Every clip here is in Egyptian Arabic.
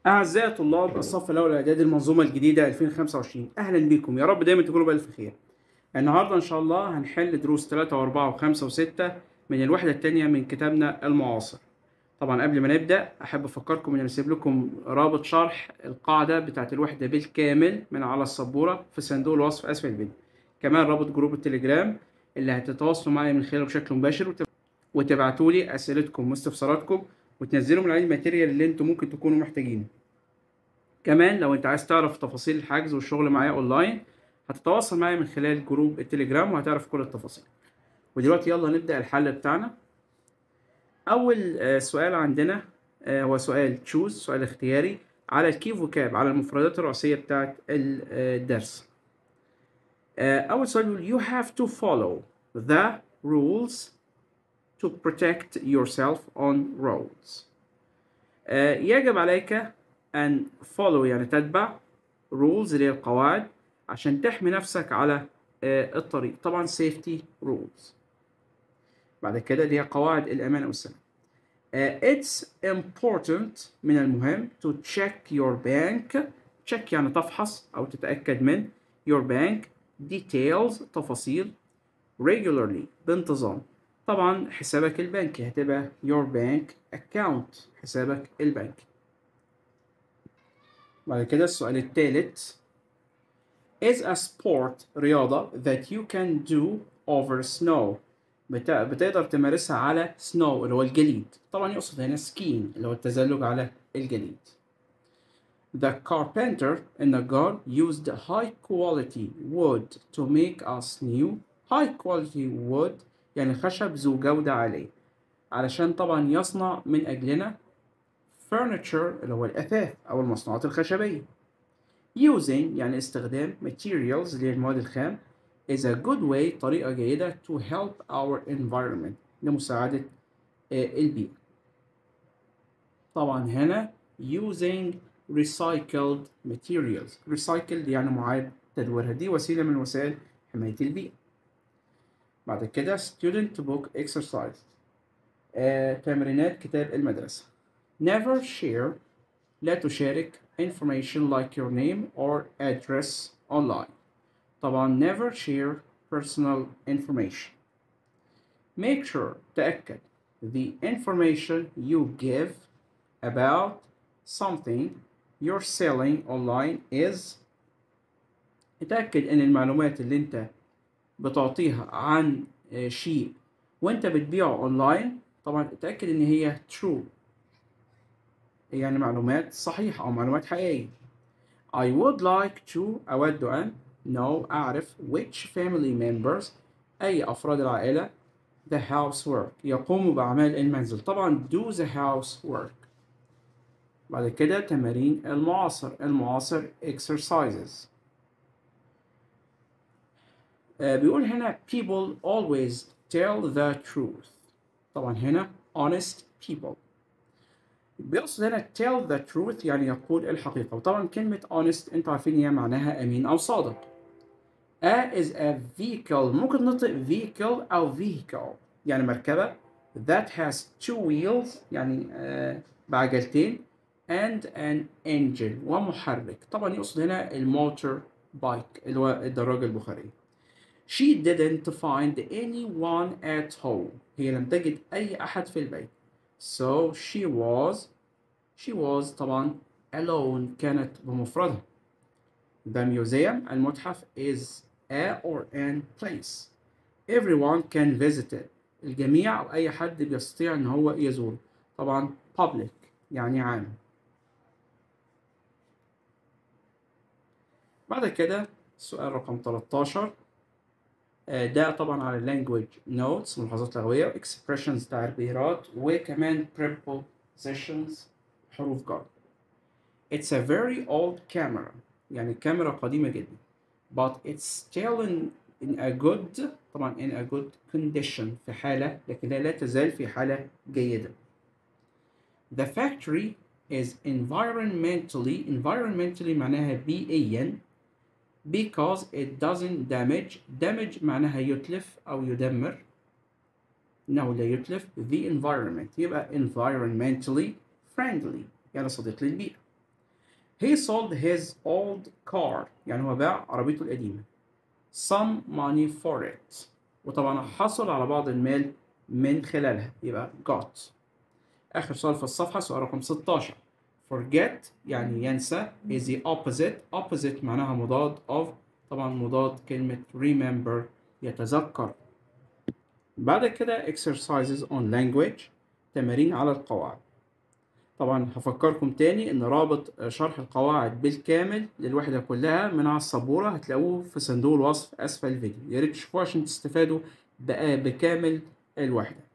أعزائي طلاب الصف الأول الإعدادي المنظومة الجديدة 2025 أهلا بكم يا رب دايما تكونوا بألف خير النهاردة إن شاء الله هنحل دروس 3 و4 و5 و6 من الوحدة التانية من كتابنا المعاصر طبعا قبل ما نبدأ أحب أفكركم إن أنا سيب لكم رابط شرح القاعدة بتاعت الوحدة بالكامل من على السبورة في صندوق الوصف أسفل الفيديو كمان رابط جروب التليجرام اللي هتتواصلوا معايا من خلاله بشكل مباشر وتب... وتبعتوا لي أسئلتكم واستفساراتكم وتنزلوا من عليه الماتيريال اللي انتم ممكن تكونوا محتاجينه كمان لو انت عايز تعرف تفاصيل الحجز والشغل معايا اونلاين هتتواصل معايا من خلال جروب التليجرام وهتعرف كل التفاصيل ودلوقتي يلا نبدأ الحل بتاعنا أول آه، سؤال عندنا آه، هو سؤال تشوز سؤال اختياري على الكي فوكاب على المفردات الرئيسية بتاعت الدرس آه، أول سؤال بيقول you have to follow the rules to protect yourself on roads آه، يجب عليك أن follow يعني تتبع rules اللي هي القواعد عشان تحمي نفسك على آه، الطريق طبعا safety rules بعد كده اللي هي قواعد الأمان أو السلام آه، it's important من المهم to check your bank check يعني تفحص أو تتأكد من your bank details تفاصيل regularly بانتظام طبعا حسابك البنكي هتبقى your bank account حسابك البنكي بعد كده السؤال الثالث is a sport رياضة that you can do over snow بت... بتقدر تمارسها على snow اللي هو الجليد طبعا يقصد هنا skiing اللي هو التزلج على الجليد The carpenter النجار used high quality wood to make us new high quality wood يعني خشب ذو جودة عالية علشان طبعا يصنع من أجلنا furniture اللي هو الأثاث أو المصنوعات الخشبية using يعني استخدام materials اللي هي المواد الخام is a good way طريقة جيدة to help our environment لمساعدة آه، البيئة طبعا هنا using recycled materials recycled يعني معاد تدويرها دي وسيلة من وسائل حماية البيئة بعد كده student book exercise آه، تمرينات كتاب المدرسة never share لا تشارك information like your name or address online طبعا never share personal information make sure تأكد the information you give about something you're selling online is اتأكد ان المعلومات اللي انت بتعطيها عن آه، شيء وانت بتبيعه اونلاين طبعا اتأكد ان هي true يعني معلومات صحيحة او معلومات حقيقية I would like to أود أن know أعرف which family members أي أفراد العائلة the housework يقوموا بأعمال المنزل طبعا do the housework بعد كده تمارين المعاصر المعاصر exercises آه، بيقول هنا people always tell the truth طبعا هنا honest people بيقصد هنا tell the truth يعني يقول الحقيقة وطبعا كلمة honest انتوا عارفين هي معناها أمين أو صادق A is a vehicle ممكن نطق vehicle أو vehicle يعني مركبة that has two wheels يعني آه بعجلتين and an engine ومحرك طبعا يقصد هنا الموتور بايك اللي هو الدراجة البخارية She didn't find anyone at home هي لم تجد أي أحد في البيت So she was she was طبعا alone كانت بمفردها The museum المتحف is a or an place Everyone can visit it الجميع أو أي حد بيستطيع إن هو يزوره طبعا public يعني عام بعد كده سؤال رقم 13 آه، ده طبعا على language notes ملاحظات لغوية expressions تعبيرات وكمان prepositions حروف جر It's a very old camera يعني كاميرا قديمة جدا but it's still in, in a good طبعا in a good condition في حالة لكنها لا تزال في حالة جيدة The factory is environmentally environmentally معناها بيئيا because it doesn't damage damage معناها يتلف أو يدمر إنه لا يتلف the environment يبقى environmentally friendly يعني صديق للبيئة he sold his old car يعني هو باع عربيته القديمة some money for it وطبعا حصل على بعض المال من خلالها يبقى got آخر سؤال في الصفحة سؤال رقم 16 forget يعني ينسى is the opposite opposite معناها مضاد of طبعا مضاد كلمة remember يتذكر بعد كده exercises on language تمارين على القواعد طبعا هفكركم تاني ان رابط شرح القواعد بالكامل للوحدة كلها من على السبورة هتلاقوه في صندوق الوصف اسفل الفيديو يا ريت تشوفوه عشان تستفادوا بقى بكامل الوحدة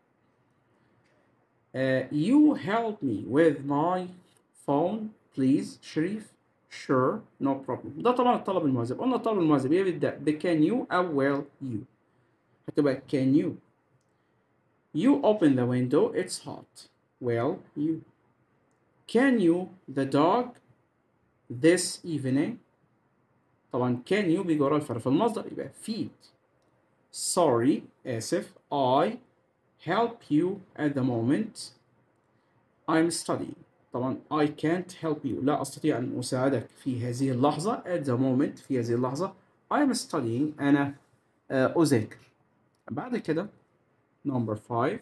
uh, you help me with my phone please شريف sure no problem ده طبعا الطلب المهذب قلنا الطلب المهذب يبدأ ب can you أو well you هتبقى can you you open the window it's hot well you can you the dog this evening طبعا can you بيجي ورا الفعل في المصدر يبقى feed sorry آسف I help you at the moment I'm studying طبعا I can't help you لا أستطيع أن أساعدك في هذه اللحظة at the moment في هذه اللحظة I'm studying أنا أذاكر بعد كده number five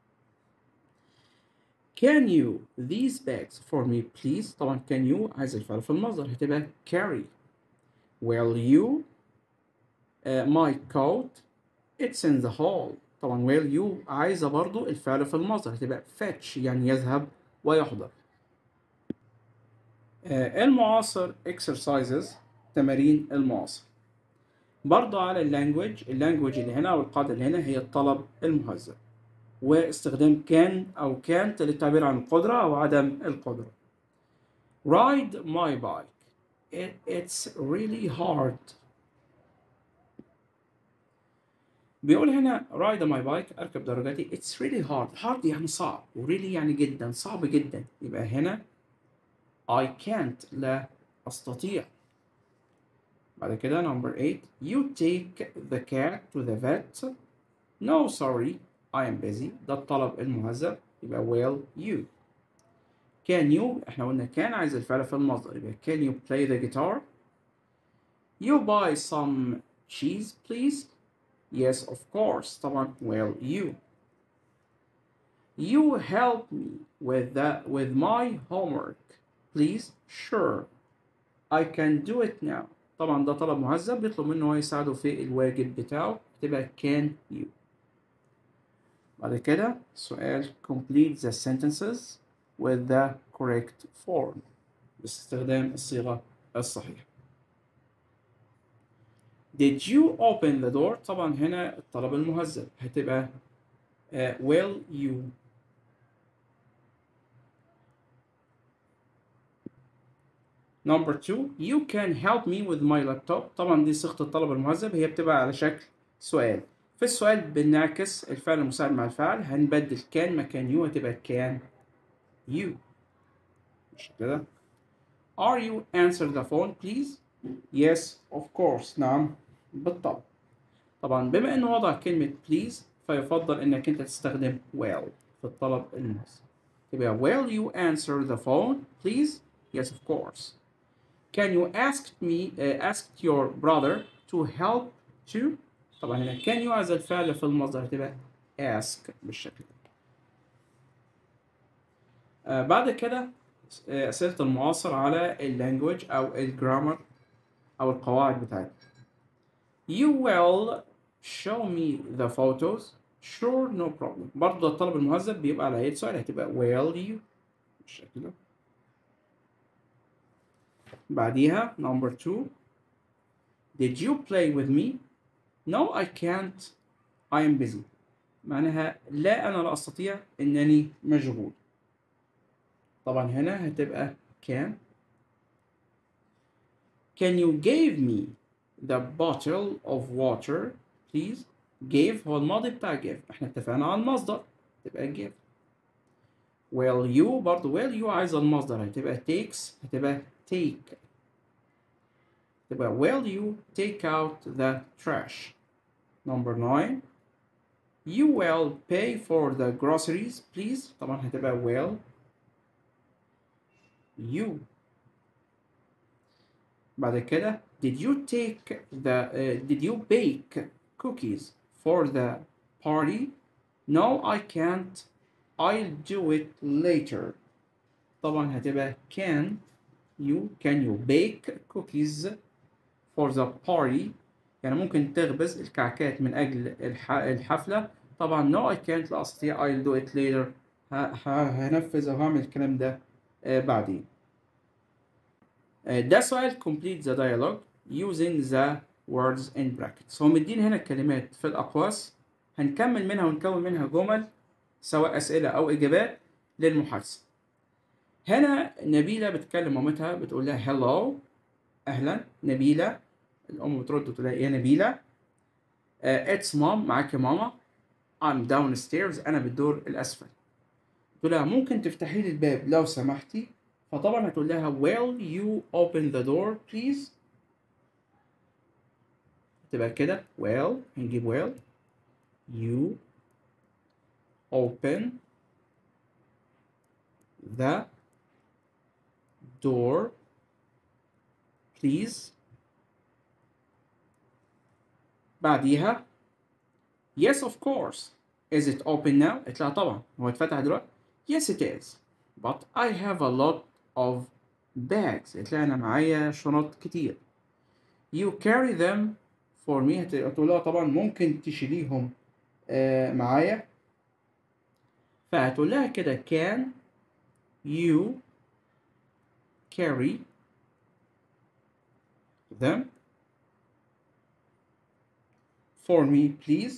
can you these bags for me please طبعا can you عايز الفعل في المصدر هتبقى carry will you uh, my coat it's in the hall طبعا will you عايزة برضو الفعل في المصدر هتبقى fetch يعني يذهب ويحضر uh, المعاصر exercises تمارين المعاصر برضو على اللانجوج اللانجوج اللي هنا أو القاعدة اللي هنا هي الطلب المهذب واستخدام كان أو كانت للتعبير عن القدرة أو عدم القدرة ride my bike It, it's really hard بيقول هنا ride my bike أركب دراجتي it's really hard hard يعني صعب و really يعني جدا صعب جدا يبقى هنا I can't لا أستطيع بعد كده number 8 you take the cat to the vet no sorry I am busy ده الطلب المهذب يبقى will you can you احنا قلنا كان عايز الفعل في المصدر يبقى can you play the guitar you buy some cheese please yes of course طبعا will you you help me with that with my homework please sure I can do it now طبعا ده طلب مهذب بيطلب منه هو يساعده في الواجب بتاعه تبقى can you بعد كده سؤال complete the sentences with the correct form باستخدام الصيغة الصحيحة Did you open the door؟ طبعا هنا الطلب المهذب هتبقى uh, will you Number two, you can help me with my laptop. طبعا دي صيغة الطلب المهذب هي بتبقى على شكل سؤال. في السؤال بنعكس الفعل المساعد مع الفعل هنبدل كان مكان يو هتبقى كان you. مش كده؟ Are you answer the phone please? Yes, of course. نعم بالطبع. طبعا بما انه وضع كلمة please فيفضل انك انت تستخدم well في الطلب المهذب. تبقى will you answer the phone please? Yes, of course. Can you ask me uh, ask your brother to help too? طبعا هنا can you عايز الفعل في المصدر هتبقى ask بالشكل ده. آه بعد كده آه أسئلة المعاصر على اللانجوج أو الجرامر أو القواعد بتاعتها. You will show me the photos. Sure, no problem. برضه الطلب المهذب بيبقى على هيئة سؤال هتبقى will you بالشكل ده. بعديها number two did you play with me no I can't I am busy معناها لا أنا لا أستطيع إنني مشغول طبعا هنا هتبقى can can you give me the bottle of water please give هو الماضي بتاع give احنا اتفقنا على المصدر تبقى give will you برضه will you عايزة المصدر هتبقى takes هتبقى take تبقى will you take out the trash number nine you will pay for the groceries please طبعا هتبقى will you بعد كده did you take the uh, did you bake cookies for the party no I can't I'll do it later طبعا هتبقى can you can you bake cookies for the party يعني ممكن تخبز الكعكات من أجل الح... الحفلة طبعا no I can't لا أستطيع I'll do it later ه... ه... هنفذ أو هعمل الكلام ده آه بعدين آه ده سؤال complete the dialogue using the words in brackets هو مديني هنا الكلمات في الأقواس هنكمل منها ونكون منها جمل سواء أسئلة أو إجابات للمحادثة هنا نبيلة بتكلم مامتها بتقول لها hello أهلا نبيلة الأم بترد تقول لها يا نبيلة uh, it's mom معاك يا ماما I'm downstairs أنا بالدور الأسفل تقول لها ممكن تفتحي لي الباب لو سمحتي فطبعا هتقول لها will you open the door please تبقى كده well هنجيب well you open the door please بعديها yes of course is it open now قلت لها طبعا هو اتفتح دلوقتي yes it is but I have a lot of bags قلت لها انا معايا شنط كتير you carry them for me هتقول لها طبعا ممكن تشيليهم آه معايا فهتقول لها كده can you carry them for me please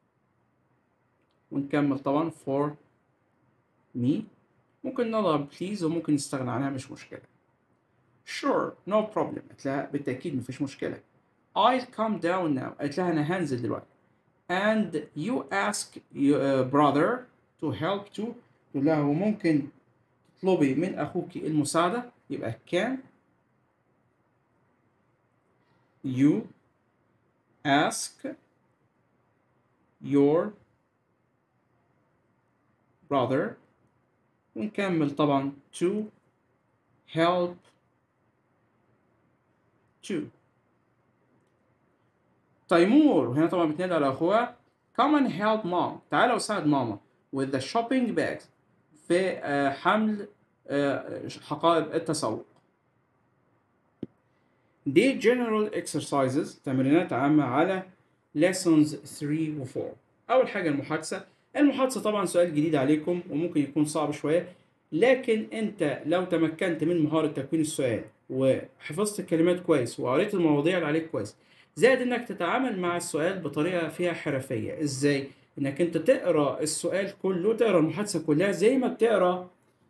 ونكمل طبعا for me ممكن نضرب please وممكن نستغنى عنها مش مشكلة sure no problem قلت لها بالتأكيد مفيش مشكلة I'll come down now قلت لها أنا هنزل دلوقتي and you ask your uh, brother to help too تقول لها وممكن تطلبي من أخوك المساعدة يبقى can you ask your brother ونكمل طبعا to help too تيمور وهنا طبعا بتنادي على اخوها come and help mom تعالى وساعد ماما with the shopping bags في حمل حقائب التسوق دي general exercises تمرينات عامة على lessons 3 و 4 أول حاجة المحادثة المحادثة طبعا سؤال جديد عليكم وممكن يكون صعب شوية لكن أنت لو تمكنت من مهارة تكوين السؤال وحفظت الكلمات كويس وقريت المواضيع اللي عليك كويس زائد انك تتعامل مع السؤال بطريقه فيها حرفيه ازاي انك انت تقرا السؤال كله تقرا المحادثه كلها زي ما بتقرا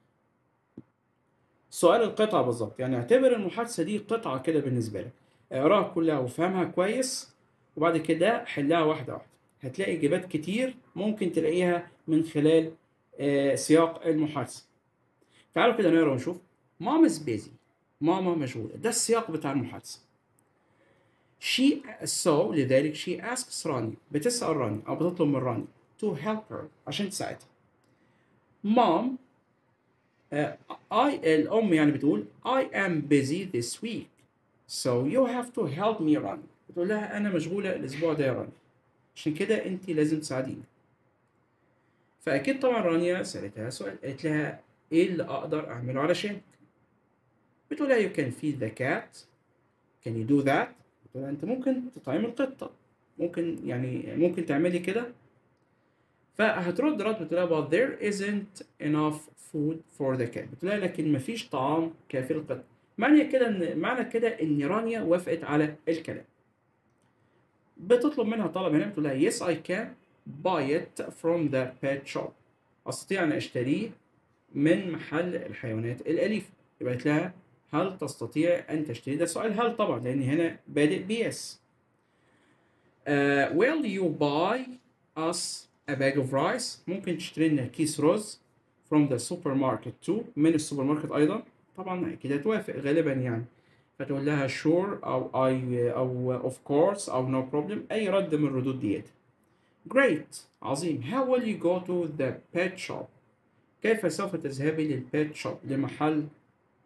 سؤال القطعه بالظبط يعني اعتبر المحادثه دي قطعه كده بالنسبه لك اقراها كلها وفهمها كويس وبعد كده حلها واحده واحده هتلاقي اجابات كتير ممكن تلاقيها من خلال آه سياق المحادثه تعالوا كده نقرا ونشوف مام از بيزي ماما مشغوله ده السياق بتاع المحادثه she so لذلك she asks راني بتسأل راني أو بتطلب من راني to help her عشان تساعدها mom uh, I الأم يعني بتقول I am busy this week so you have to help me راني بتقول لها أنا مشغولة الأسبوع ده يا راني عشان كده أنت لازم تساعديني فأكيد طبعا رانيا سألتها سؤال قالت لها إيه اللي أقدر أعمله علشانك بتقول لها you can feed the cat can you do that بتقول انت ممكن تطعمي القطة ممكن يعني ممكن تعملي كده فهترد رد بتقول لها but there isn't enough food for the cat بتقول لها لكن مفيش طعام كافي للقطة معنى كده ان معنى كده ان رانيا وافقت على الكلام بتطلب منها طلب هنا بتقول لها yes I can buy it from the pet shop استطيع ان اشتريه من محل الحيوانات الاليفه يبقى قالت لها هل تستطيع أن تشتري ده سؤال هل طبعا لأن هنا بادئ بيس uh, will you buy us a bag of rice ممكن تشتري لنا كيس رز from the supermarket too من السوبر ماركت أيضا طبعا أكيد هتوافق غالبا يعني فتقول لها sure أو I أو of course أو no problem أي رد من الردود ديت great عظيم how will you go to the pet shop كيف سوف تذهبي للبيت شوب لمحل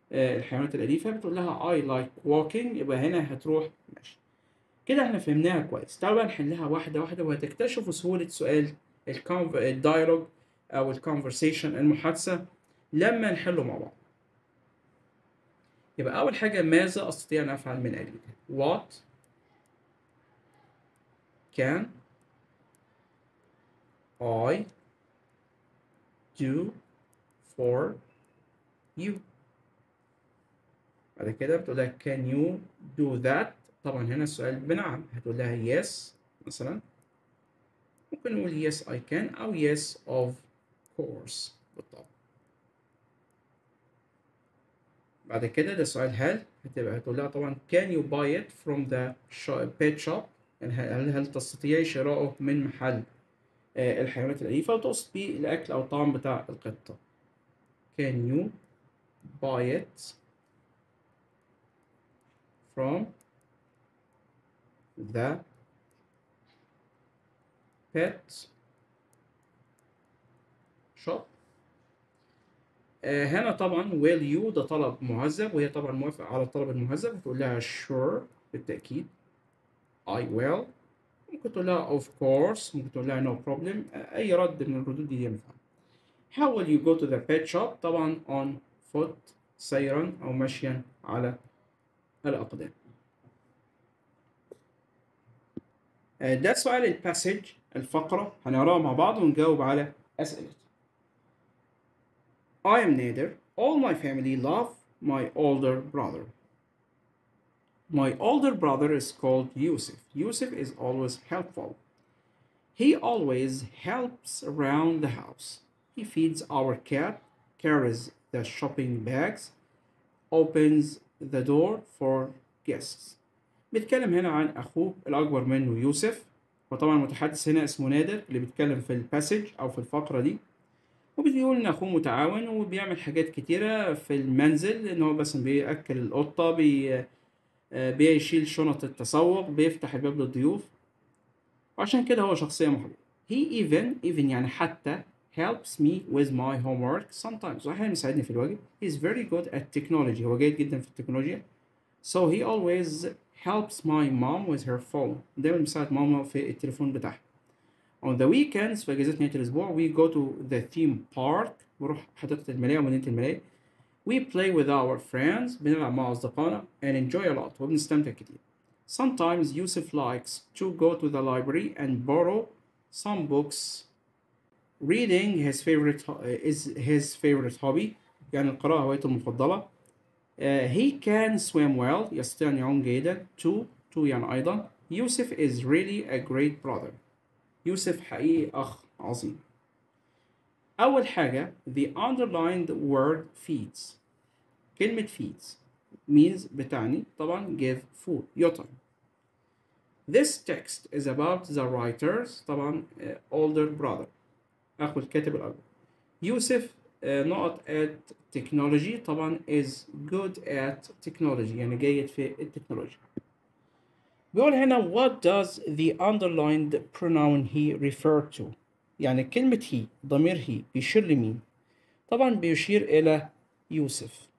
آه، الحيوانات الأليفة بتقول لها I like walking يبقى هنا هتروح ماشي كده احنا فهمناها كويس تعالوا بقى نحلها واحدة واحدة وهتكتشفوا سهولة سؤال الكونف... الدايلوج أو الكونفرسيشن المحادثة لما نحله مع بعض يبقى أول حاجة ماذا أستطيع أن أفعل من أجلك What can I do for you بعد كده بتقول لها can you do that طبعا هنا السؤال بنعم هتقول لها yes مثلا ممكن نقول yes I can أو yes of course بالطبع بعد كده ده سؤال هل هتبقى هتقول لها طبعا can you buy it from the shop, pet shop يعني هل هل تستطيعي شراؤه من محل آه، الحيوانات الأليفة وتقصد بيه الأكل أو الطعام بتاع القطة can you buy it from the pet shop آه، هنا طبعا will you ده طلب مهذب وهي طبعا موافقة على الطلب المهذب هتقول لها sure بالتأكيد I will ممكن تقول لها of course ممكن تقول لها no problem آه، أي رد من الردود دي ينفع How will you go to the pet shop طبعا on foot سيرا أو مشيا على الأقدام آه، ده سؤال الباسج الفقرة هنقراها مع بعض ونجاوب على أسئلة I am Nader. All my family love my older brother. My older brother is called Yusuf. Yusuf is always helpful. He always helps around the house. He feeds our cat, carries the shopping bags, opens the door for guests. بيتكلم هنا عن أخوه الأكبر منه يوسف وطبعا المتحدث هنا اسمه نادر اللي بيتكلم في الباسج أو في الفقرة دي وبيقول إن أخوه متعاون وبيعمل حاجات كتيرة في المنزل إن هو مثلا بيأكل القطة بي... آه، بيشيل شنط التسوق بيفتح الباب للضيوف وعشان كده هو شخصية محبوبة he even even يعني حتى helps me with my homework sometimes وأحيانا يساعدني في الواجب he's very good at technology هو جيد جدا في التكنولوجيا so he always helps my mom with her phone دايما بيساعد ماما في التليفون بتاعها on the weekends في أجازات نهاية الأسبوع we go to the theme park بنروح حديقة الملاهي ومدينة الملاهي we play with our friends بنلعب مع أصدقائنا and enjoy a lot وبنستمتع كتير sometimes Yusuf likes to go to the library and borrow some books reading his favorite is his favorite hobby يعني القراءة هوايته المفضلة Uh, he can swim well يستطيع أن يعوم جيدا two two يعني أيضا يوسف is really a great brother يوسف حقيقي أخ عظيم أول حاجة the underlined word feeds كلمة feeds means بتعني طبعا give food يطعم This text is about the writer's طبعا uh, older brother أخو الكاتب الأكبر يوسف uh, نقط at technology طبعا is good at technology يعني جيد في التكنولوجيا بيقول هنا what does the underlined pronoun he refer to يعني كلمة he ضمير he بيشير لمين طبعا بيشير إلى يوسف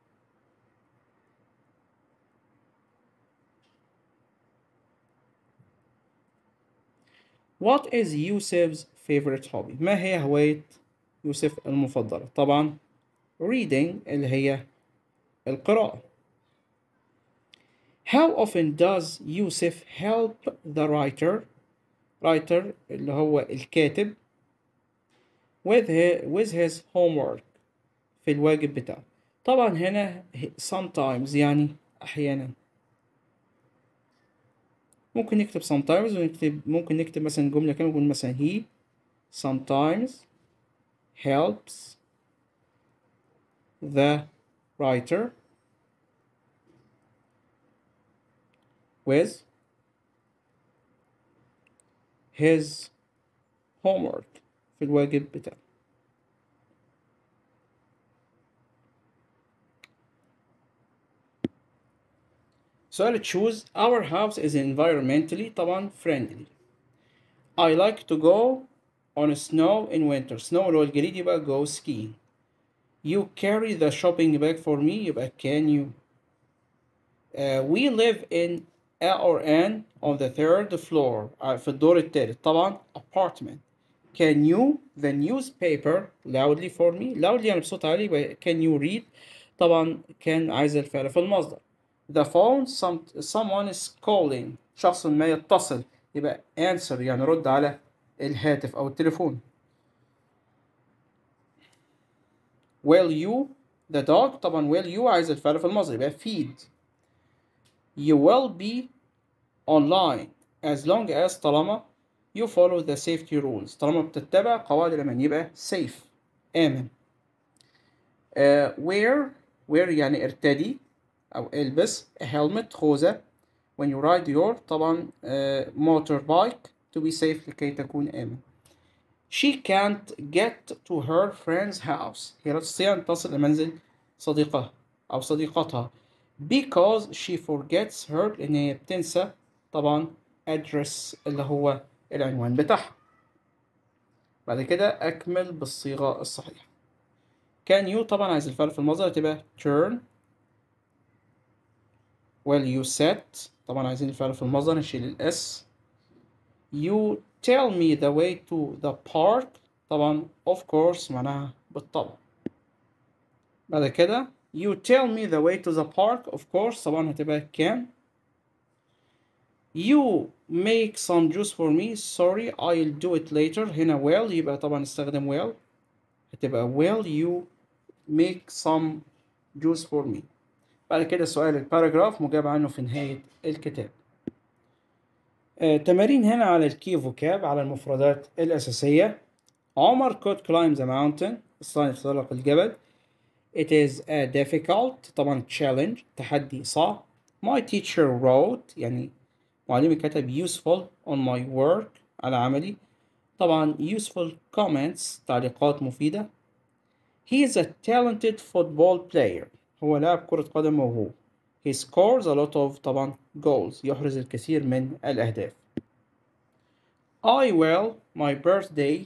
What is Yusuf's favorite hobby؟ ما هي هواية يوسف المفضلة؟ طبعا reading اللي هي القراءة. How often does Yusuf help the writer? writer اللي هو الكاتب with his, with his homework في الواجب بتاعه. طبعا هنا sometimes يعني أحيانا. ممكن نكتب sometimes ونكتب ممكن نكتب مثلا جملة كاملة نقول مثلا he sometimes helps the writer with his homework في الواجب بتاعه سؤال choose our house is environmentally طبعا friendly I like to go on snow in winter snow اللي هو الجليد يبقى go skiing you carry the shopping bag for me يبقى can you uh, we live in A or N on the third floor uh, في الدور الثالث طبعا apartment can you the newspaper loudly for me loudly يعني بصوت عالي يبقى can you read طبعا كان عايز الفعل في المصدر the phone some, someone is calling شخص ما يتصل يبقى answer يعني رد على الهاتف أو التليفون will you the dog طبعا will you عايز الفعل في المصدر يبقى feed you will be online as long as طالما you follow the safety rules طالما بتتبع قواعد الأمان يبقى safe آمن uh, wear wear يعني ارتدي أو البس a helmet خوذة when you ride your طبعا uh, motorbike to be safe لكي تكون آمن She can't get to her friend's house. هي لا تستطيع أن تصل لمنزل صديقها أو صديقتها because she forgets her لأن هي بتنسى طبعا address اللي هو العنوان بتاعها. بعد كده أكمل بالصيغة الصحيحة. can you طبعا عايز الفعل في المصدر تبقى turn well you set طبعا عايزين الفعل في المصدر نشيل الاس you tell me the way to the park طبعا of course معناها بالطبع بعد كده you tell me the way to the park of course طبعا هتبقى can you make some juice for me sorry I'll do it later هنا will يبقى طبعا استخدم will هتبقى will you make some juice for me بعد كده سؤال الباراجراف مجاب عنه في نهاية الكتاب آه، تمارين هنا على الكي فوكاب على المفردات الأساسية عمر could climb the mountain الصائم يتسلق الجبل It is a difficult طبعا challenge تحدي صعب My teacher wrote يعني معلمي كتب useful on my work على عملي طبعا useful comments تعليقات مفيدة He is a talented football player هو لاعب كرة قدم موهوب He scores a lot of طبعا goals يحرز الكثير من الأهداف I will my birthday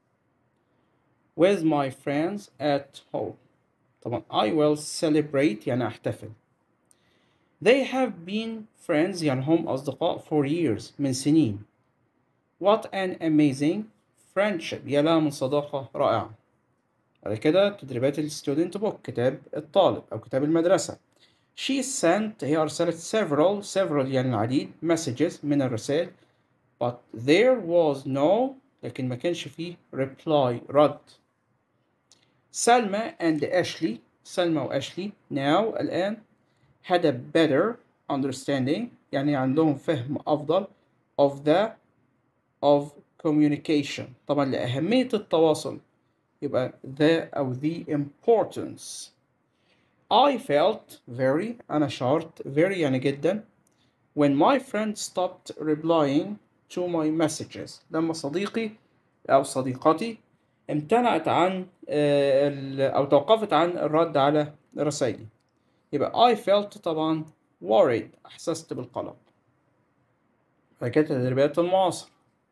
with my friends at home طبعا I will celebrate يعني أحتفل They have been friends يعني هم أصدقاء for years من سنين What an amazing friendship يا لها من صداقة رائعة بعد كده تدريبات الستودنت بوك كتاب الطالب أو كتاب المدرسة She sent هي أرسلت several several يعني العديد messages من الرسائل but there was no لكن ما كانش فيه reply رد سلمى and Ashley سلمى وأشلي now الآن had a better understanding يعني عندهم فهم أفضل of the of communication طبعا لأهمية التواصل يبقى the أو the importance I felt very أنا شعرت very يعني جدا when my friend stopped replying to my messages لما صديقي أو صديقتي امتنعت عن آه، ال- أو توقفت عن الرد على رسائلي يبقى I felt طبعا worried أحسست بالقلق بعد كده تدريبات المعاصر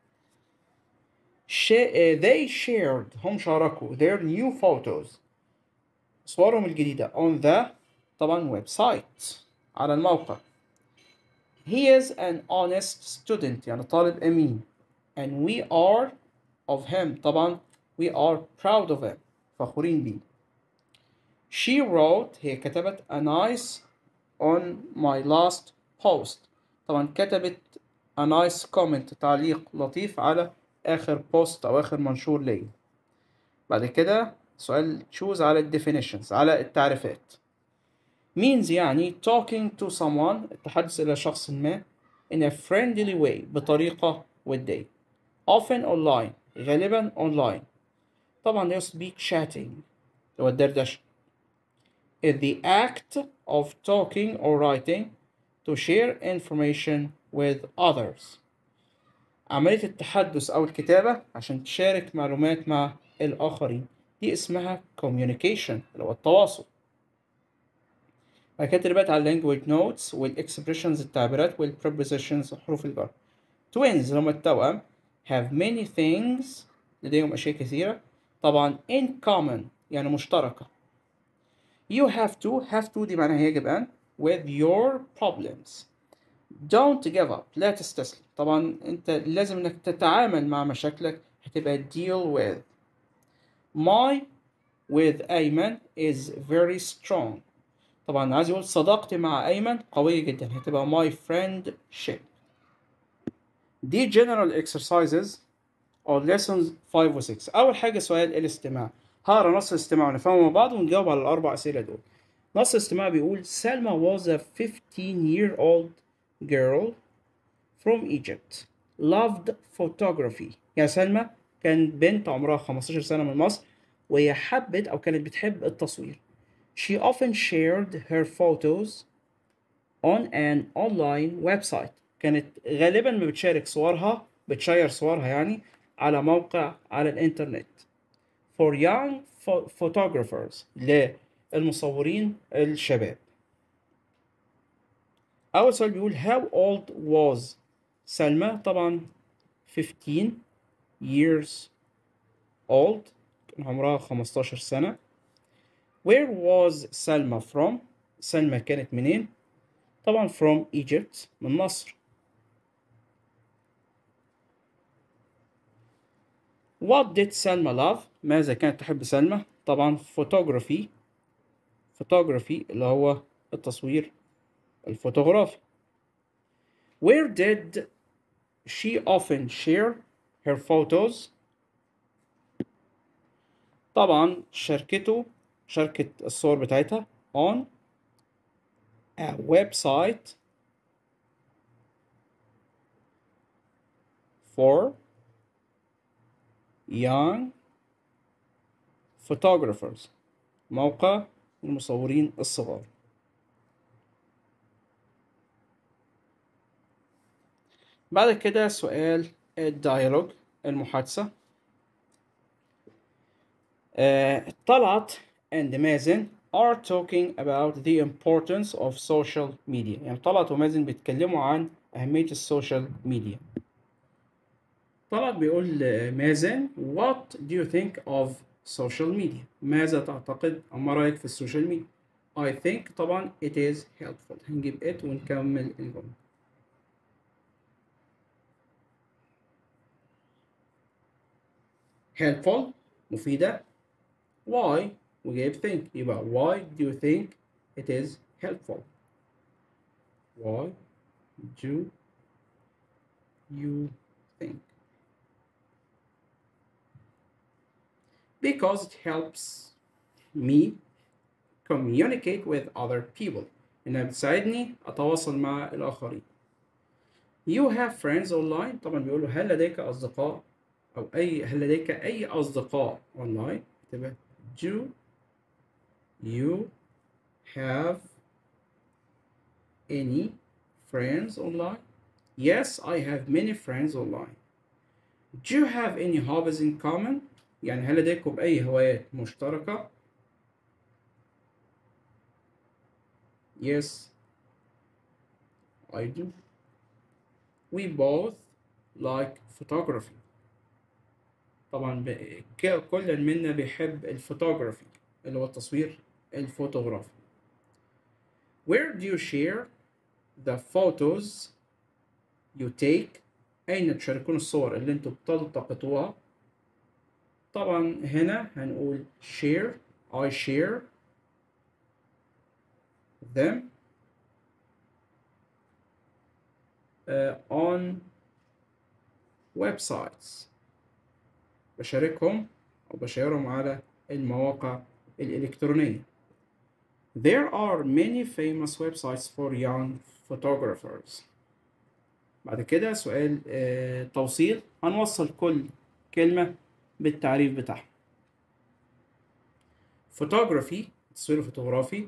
Sh- uh, they shared هم شاركوا their new photos صورهم الجديدة on the طبعا ويب سايت على الموقع He is an honest student يعني طالب أمين and we are of him طبعا we are proud of him فخورين بيه She wrote هي كتبت a nice on my last post طبعا كتبت a nice comment تعليق لطيف على آخر بوست أو آخر منشور ليا بعد كده سؤال choose على ال definitions على التعريفات means يعني talking to someone التحدث إلى شخص ما in a friendly way بطريقة ودية often online غالبا online طبعا يقصد بيه chatting اللي هو الدردشة is the act of talking or writing to share information with others عملية التحدث أو الكتابة عشان تشارك معلومات مع الآخرين دي اسمها communication اللي هو التواصل بعد كده تدريبات على language notes والexpressions التعبيرات والprepositions حروف الجر twins اللي هم التوأم have many things لديهم أشياء كثيرة طبعا in common يعني مشتركة you have to have to دي معناها يجب أن with your problems don't give up لا تستسلم طبعا انت لازم انك تتعامل مع مشاكلك هتبقى deal with my with أيمن is very strong طبعا عايز يقول صداقتي مع أيمن قوية جدا هتبقى my friendship دي general exercises or lessons 5 و 6 أول حاجة سؤال الاستماع هقرا نص الاستماع ونفهمه مع بعض ونجاوب على الأربع أسئلة دول نص الاستماع بيقول سلمى was a 15 year old girl from Egypt loved photography يعني سلمى كانت بنت عمرها 15 سنة من مصر وهي حبت أو كانت بتحب التصوير She often shared her photos on an online website كانت غالبا ما بتشارك صورها بتشير صورها يعني على موقع على الإنترنت for young pho- photographers للمصورين الشباب أول سؤال بيقول how old was سلمى طبعا 15 years old كان عمرها 15 سنة where was سلمى from سلمى كانت منين طبعا from Egypt من مصر what did سلمى love ماذا كانت تحب سلمى طبعا photography photography اللي هو التصوير الفوتوغرافي where did she often share her photos طبعا شاركته شاركت الصور بتاعتها on a website for young photographers موقع المصورين الصغار بعد كده سؤال الديالوج المحادثة آه، طلعت and مازن are talking about the importance of social media يعني طلعت ومازن بيتكلموا عن أهمية السوشيال ميديا طلعت بيقول مازن what do you think of social media ماذا تعتقد أو ما رأيك في السوشيال ميديا I think طبعا it is helpful هنجيب it ونكمل الجملة helpful مفيدة why وجايب think يبقى why do you think it is helpful why do you think because it helps me communicate with other people إنها بتساعدني أتواصل مع الآخرين you have friends online طبعا بيقولوا هل لديك أصدقاء أو أي هل لديك أي أصدقاء online تبقى do you have any friends online yes I have many friends online do you have any hobbies in common يعني هل لديكم أي هوايات مشتركة yes I do we both like photography طبعا ب- ك- كل منا بيحب الفوتوغرافي اللي هو التصوير الفوتوغرافي where do you share the photos you take أين تشاركون الصور اللي انتوا بتلتقطوها طبعا هنا هنقول share I share them uh, on websites بشاركهم أو بشيرهم على المواقع الإلكترونية. There are many famous websites for young photographers. بعد كده سؤال آه، توصيل هنوصل كل كلمة بالتعريف بتاعها. Photography التصوير الفوتوغرافي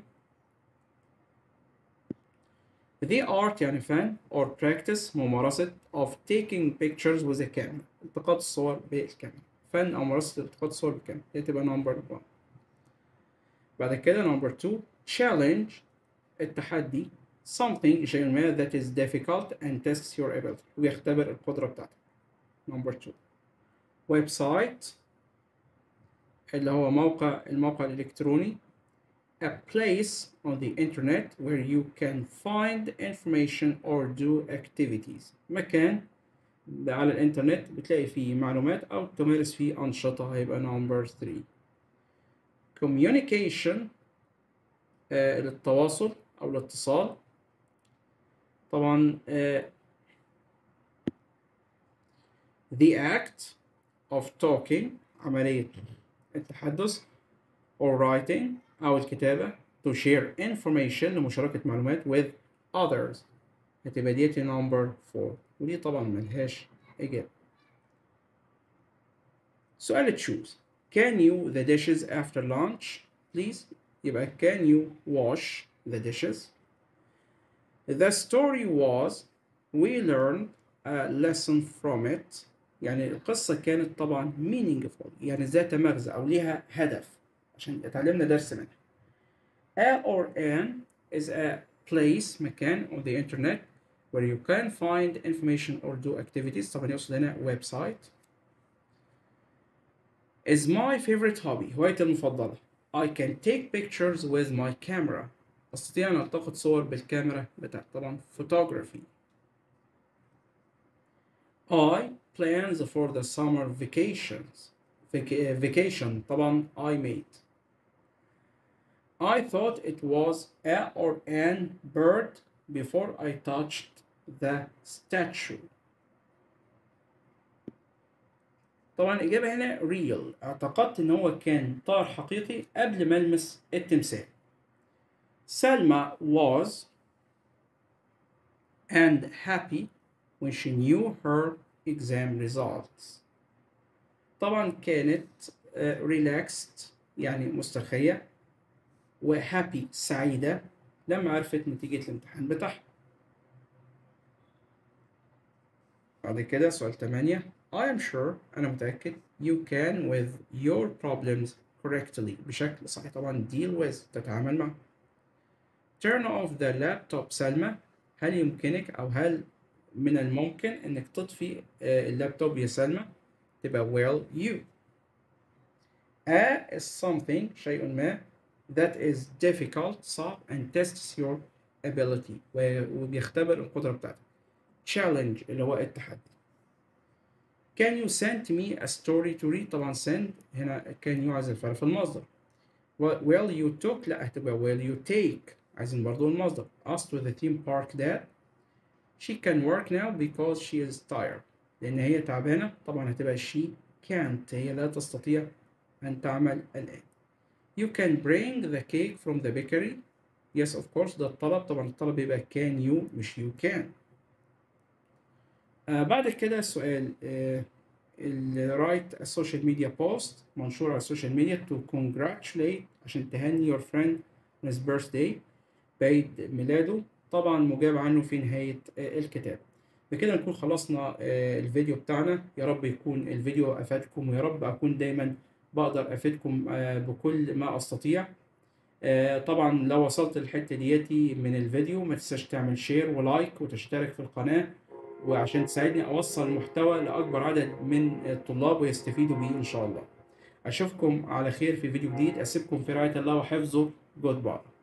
The art يعني فن or practice ممارسة of taking pictures with a camera التقاط الصور بالكاميرا فن أو ممارسة التقاط الصور بالكاميرا دي تبقى number one بعد كده number two challenge التحدي something شيء ما that is difficult and tests your ability ويختبر القدرة بتاعتك number two website اللي هو موقع الموقع الإلكتروني a place on the internet where you can find information or do activities مكان على الانترنت بتلاقي فيه معلومات او تمارس فيه انشطه هيبقى number 3 communication آه للتواصل او الاتصال طبعا آه the act of talking عملية التحدث or writing أو الكتابة to share information لمشاركة معلومات with others هتبقى ديتي number 4 ودي طبعا ملهاش إجابة سؤال تشوز can you the dishes after lunch please يبقى can you wash the dishes the story was we learned a lesson from it يعني القصة كانت طبعا meaningful يعني ذات مغزى أو ليها هدف عشان اتعلمنا درس منها. A or an is a place مكان on the internet where you can find information or do activities طبعا يقصد هنا ويب سايت. Is my favorite hobby هوايتي المفضلة. I can take pictures with my camera. أستطيع أن ألتقط صور بالكاميرا بتاعتي طبعا photography. I plans for the summer vacations Vac- vacation طبعا I made I thought it was a or an bird before I touched the statue طبعا الإجابة هنا real اعتقدت إن هو كان طائر حقيقي قبل ما ألمس التمثال Selma was and happy when she knew her exam results طبعا كانت ريلاكست يعني مسترخية وهابي سعيدة لما عرفت نتيجة الامتحان بتاعها بعد كده سؤال 8 I am sure أنا متأكد you can with your problems correctly بشكل صحيح طبعا deal with تتعامل مع turn off the laptop سلمى هل يمكنك أو هل من الممكن انك تطفي اللابتوب يا سلمى تبقى well you A is something شيء ما that is difficult صعب and tests your ability وبيختبر القدرة بتاعتك challenge اللي هو التحدي can you send me a story to read طبعا send هنا can you عايز الفعل في المصدر well you took لا هتبقى well you take عايزين برضو المصدر asked to the theme park that she can work now because she is tired لأن هي تعبانة طبعا هتبقى she can't هي لا تستطيع أن تعمل الآن you can bring the cake from the bakery yes of course ده الطلب طبعا الطلب يبقى can you مش you can آه بعد كده السؤال آه write a social media post منشور على السوشيال ميديا to congratulate عشان تهني your friend on his birthday بعيد ميلاده طبعا مجاب عنه في نهاية الكتاب بكده نكون خلصنا الفيديو بتاعنا يا رب يكون الفيديو أفادكم ويا رب أكون دايما بقدر أفيدكم بكل ما أستطيع طبعا لو وصلت الحتة دياتي من الفيديو ما تنساش تعمل شير ولايك وتشترك في القناة وعشان تساعدني أوصل المحتوى لأكبر عدد من الطلاب ويستفيدوا بيه إن شاء الله أشوفكم على خير في فيديو جديد أسيبكم في رعاية الله وحفظه جود باي